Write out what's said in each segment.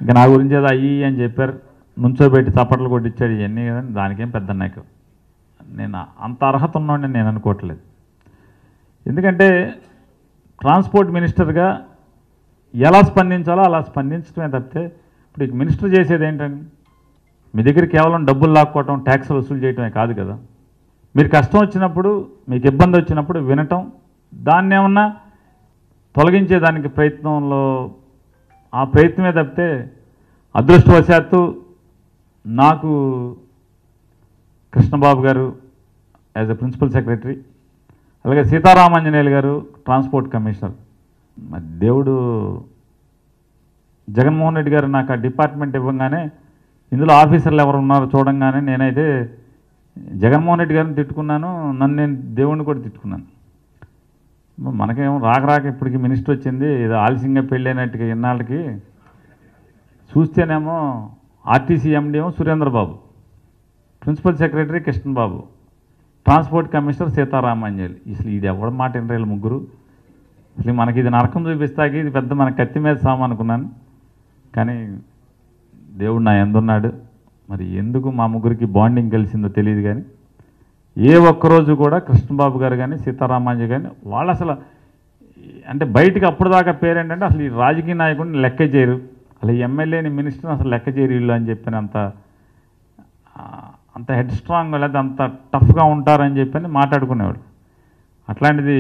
ఇంకా నా గురించి ఏదో అయ్యి అని చెప్పారు నుంచోబెట్టి చప్పట్లు కొట్టించాడు ఇవన్నీ కదా దానికేం పెద్ద నాకు నేను అంత అర్హత ఉన్నోడిని నేను అనుకోవట్లేదు ఎందుకంటే ట్రాన్స్పోర్ట్ మినిస్టర్గా ఎలా స్పందించాలో అలా స్పందించడమే తప్పితే ఇప్పుడు ఇక మినిస్టర్ చేసేది ఏంటండి మీ దగ్గర కేవలం డబ్బులు లాక్కోవటం ట్యాక్స్ వసూలు చేయటమే కాదు కదా మీరు కష్టం వచ్చినప్పుడు మీకు ఇబ్బంది వచ్చినప్పుడు వినటం దాన్ని ఏమన్నా తొలగించేదానికి ప్రయత్నంలో ఆ ప్రయత్నమే తప్పితే అదృష్టవశాత్తు నాకు కృష్ణబాబు గారు యాజ్ ఎ ప్రిన్సిపల్ సెక్రటరీ అలాగే సీతారామాంజనేయులు గారు ట్రాన్స్పోర్ట్ కమిషనర్ మరి దేవుడు జగన్మోహన్ రెడ్డి గారు నాకు ఆ డిపార్ట్మెంట్ ఇవ్వగానే ఇందులో ఆఫీసర్లు ఎవరు ఉన్నారో చూడంగానే నేనైతే జగన్మోహన్ రెడ్డి గారిని తిట్టుకున్నాను నన్ను నేను దేవుణ్ణి కూడా తిట్టుకున్నాను మనకేమో రాక రాక ఇప్పటికి మినిస్టర్ వచ్చింది ఏదో ఆలస్యంగా పెళ్ళైనట్టుగా ఇన్నాళ్ళకి చూస్తేనేమో ఆర్టీసీ ఎండి ఏమో Surendrababu principal secretary Krishnan Babu transport commissioner Seetharamanjali అసలు ఇది ఎవరి మాట వినరేళ్ళు ముగ్గురు అసలు మనకి ఇది నరకం చూపిస్తాకి ఇది పెద్ద మన కత్తి మీద సాము అనుకున్నాను కానీ దేవుడు నా ఎందున్నాడు మరి ఎందుకు మా ముగ్గురికి బాండింగ్ కలిసిందో తెలియదు కానీ ఏ ఒక్కరోజు కూడా కృష్ణబాబు గారు కానీ సీతారామాంజీ కానీ వాళ్ళు అసలు అంటే బయటికి అప్పుడు దాకా పేరేంటంటే అసలు ఈ రాజకీయ నాయకుడిని లెక్క చేయరు అసలు ఈ ఎమ్మెల్యేని మినిస్టర్ని అసలు లెక్క చేయరు వీళ్ళు అని చెప్పినంత ఆ, అంత హెడ్ స్ట్రాంగ్ లేదా అంత టఫ్గా ఉంటారని చెప్పని మాట్లాడుకునేవాడు అట్లాంటిది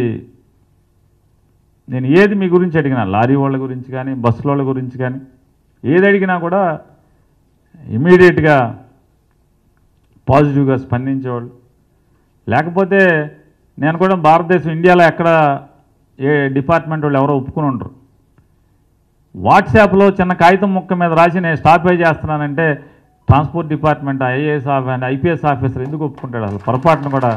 నేను ఏది మీ గురించి అడిగినా లారీ వాళ్ళ గురించి కానీ బస్సుల వాళ్ళ గురించి కానీ ఏది అడిగినా కూడా ఇమీడియట్గా పాజిటివ్గా స్పందించేవాళ్ళు లేకపోతే నేను కూడా భారతదేశం ఇండియాలో ఎక్కడ ఏ డిపార్ట్మెంట్ వాళ్ళు ఎవరో ఒప్పుకుని ఉండరు వాట్సాప్లో చిన్న కాగితం ముక్క మీద రాసి నేను స్టాపేజ్ చేస్తున్నానంటే transport department IAS of and IPS officer ఎందుకు ఒప్పుకుంటాడు అసలు పొరపాటును కూడా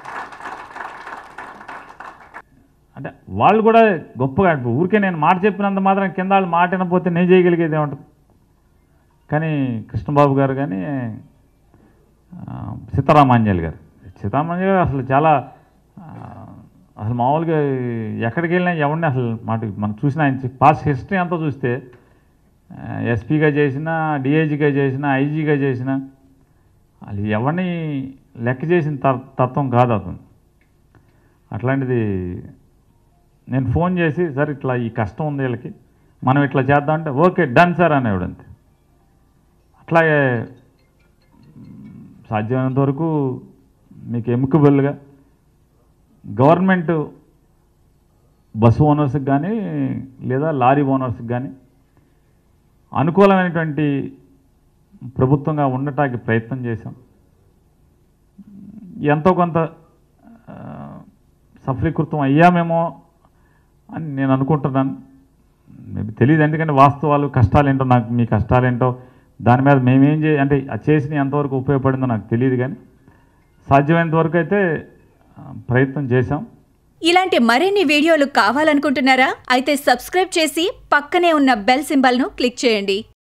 అంటే వాళ్ళు కూడా గొప్పగా ఊరికే నేను మాట చెప్పినంత మాత్రం కింద వాళ్ళు మాట వినకపోతే నేను చేయగలిగేది ఏముంటుంది కానీ కృష్ణబాబు గారు కానీ ఆ, సీతారామాంజలి గారు సీతారామాంజలి గారు అసలు చాలా ఆ, అసలు మామూలుగా ఎక్కడికి వెళ్ళినా ఎవరిని అసలు మాట మనం చూసిన ఆయన పాస్ట్ హిస్టరీ అంతా చూస్తే ఎస్పీగా చేసిన డిఐజీగా చేసిన ఐజీగా చేసిన వాళ్ళు ఎవరిని లెక్క చేసిన త- తత్వం కాదు అతను అట్లాంటిది నేను ఫోన్ చేసి సార్ ఇట్లా ఈ కష్టం ఉంది వీళ్ళకి మనం ఇట్లా చేద్దాం అంటే ఓకే డన్ సార్ అనేవాడు అంతే అట్లాగే మ్, సాధ్యమైనంత వరకు మీకు ఎముకబుల్గా గవర్నమెంట్ బస్సు ఓనర్స్కి కానీ లేదా లారీ ఓనర్స్కి కానీ అనుకూలమైనటువంటి ప్రభుత్వంగా ఉండటానికి ప్రయత్నం చేశాం ఎంతో కొంత ఆ, సఫలీకృతం అయ్యామేమో అని నేను అనుకుంటున్నాను మేబీ తెలియదు ఎందుకంటే వాస్తవాలు కష్టాలు ఏంటో నాకు మీ కష్టాలు ఏంటో దాని మీద మేమేం చే అంటే అది చేసిన ఎంతవరకు ఉపయోగపడిందో నాకు తెలియదు కానీ సాధ్యమైనంత వరకు అయితే ఆ, ప్రయత్నం చేశాం ఇలాంటి మరిన్ని వీడియోలు కావాలనుకుంటున్నారా అయితే సబ్స్క్రైబ్ చేసి పక్కనే ఉన్న బెల్ సింబల్ను క్లిక్ చేయండి